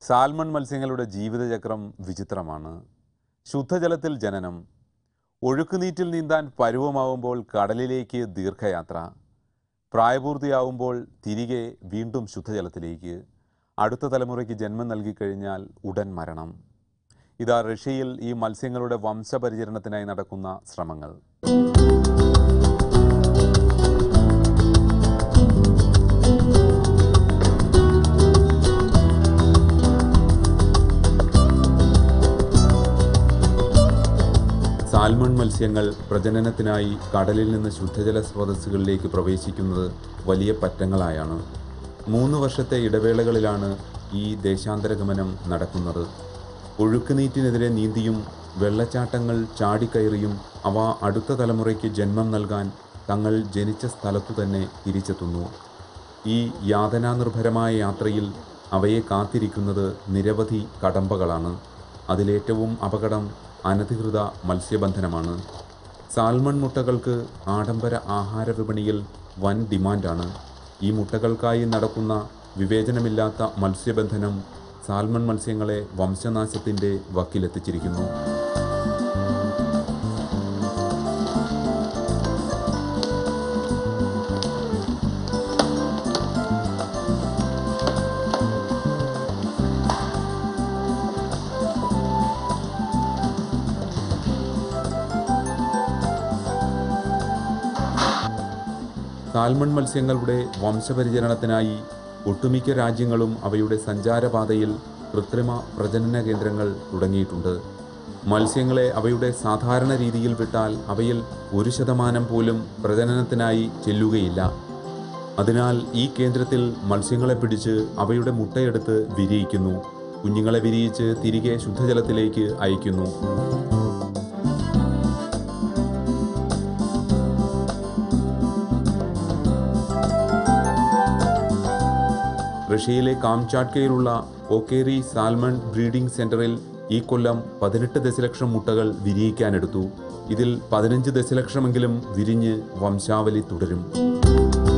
salmon മത്സ്യങ്ങളുടെ ജീവിതചക്രം വിചിത്രമാണ് ശുദ്ധജലത്തിൽ ജനനം ഒഴുക്കുനീറ്റിൽ നീന്താൻ പരുവമാവുമ്പോൾ കടലിലേക്ക് ദീർഘയാത്ര പ്രായപൂർത്തിയാവുമ്പോൾ തിരികെ വീണ്ടും ശുദ്ധജലത്തിലേക്ക് അടുത്ത തലമുറയ്ക്ക് ജന്മം നൽകിക്കഴിഞ്ഞാൽ ഉടൻ മരണം ഇതാ റഷ്യയിൽ ഈ മത്സ്യങ്ങളുടെ വംശപരിചരണത്തിനായി നടക്കുന്ന ശ്രമങ്ങൾ സാൽമൺ മത്സ്യങ്ങൾ പ്രജനനത്തിനായി കടലിൽ നിന്ന് ശുദ്ധജല സ്രോതസ്സുകളിലേക്ക് പ്രവേശിക്കുന്നത് വലിയ പറ്റങ്ങളായാണ് മൂന്ന് വർഷത്തെ ഇടവേളകളിലാണ് ഈ ദേശാന്തരഗമനം നടക്കുന്നത് ഒഴുക്കുനീറ്റിനെതിരെ നീന്തിയും വെള്ളച്ചാട്ടങ്ങൾ ചാടിക്കയറിയും അവ അടുത്ത തലമുറയ്ക്ക് ജന്മം നൽകാൻ തങ്ങൾ ജനിച്ച സ്ഥലത്തു തന്നെ തിരിച്ചെത്തുന്നു ഈ യാതനാനിർഭരമായ യാത്രയിൽ അവയെ കാത്തിരിക്കുന്നത് നിരവധി കടമ്പകളാണ് അതിലേറ്റവും അപകടം അനധികൃത മത്സ്യബന്ധനമാണ് സാൽമൺ മുട്ടകൾക്ക് ആഡംബര ആഹാര വിപണിയിൽ വൻ ഡിമാൻഡാണ് ഈ മുട്ടകൾക്കായി നടക്കുന്ന വിവേചനമില്ലാത്ത മത്സ്യബന്ധനം സാൽമൺ മത്സ്യങ്ങളെ വംശനാശത്തിൻ്റെ വക്കിലെത്തിച്ചിരിക്കുന്നു സാൽമൺ മത്സ്യങ്ങളുടെ വംശപരിചരണത്തിനായി ഒട്ടുമിക്ക രാജ്യങ്ങളും അവയുടെ സഞ്ചാരപാതയിൽ കൃത്രിമ പ്രജനന കേന്ദ്രങ്ങൾ തുടങ്ങിയിട്ടുണ്ട് മത്സ്യങ്ങളെ അവയുടെ സാധാരണ രീതിയിൽ വിട്ടാൽ അവയിൽ ഒരു ശതമാനം പോലും പ്രജനനത്തിനായി ചെല്ലുകയില്ല അതിനാൽ ഈ കേന്ദ്രത്തിൽ മത്സ്യങ്ങളെ പിടിച്ച് അവയുടെ മുട്ടയെടുത്ത് വിരിയിക്കുന്നു കുഞ്ഞുങ്ങളെ വിരിയിച്ച് തിരികെ ശുദ്ധജലത്തിലേക്ക് അയക്കുന്നു റഷ്യയിലെ കാംചാട്കയിലുള്ള ഒക്കേറി സാൽമൺ ബ്രീഡിംഗ് സെന്ററിൽ ഈ കൊല്ലം പതിനെട്ട് ദശലക്ഷം മുട്ടകൾ വിരിയിക്കാനെടുത്തു ഇതിൽ പതിനഞ്ച് ദശലക്ഷമെങ്കിലും വിരിഞ്ഞ് വംശാവലി തുടരും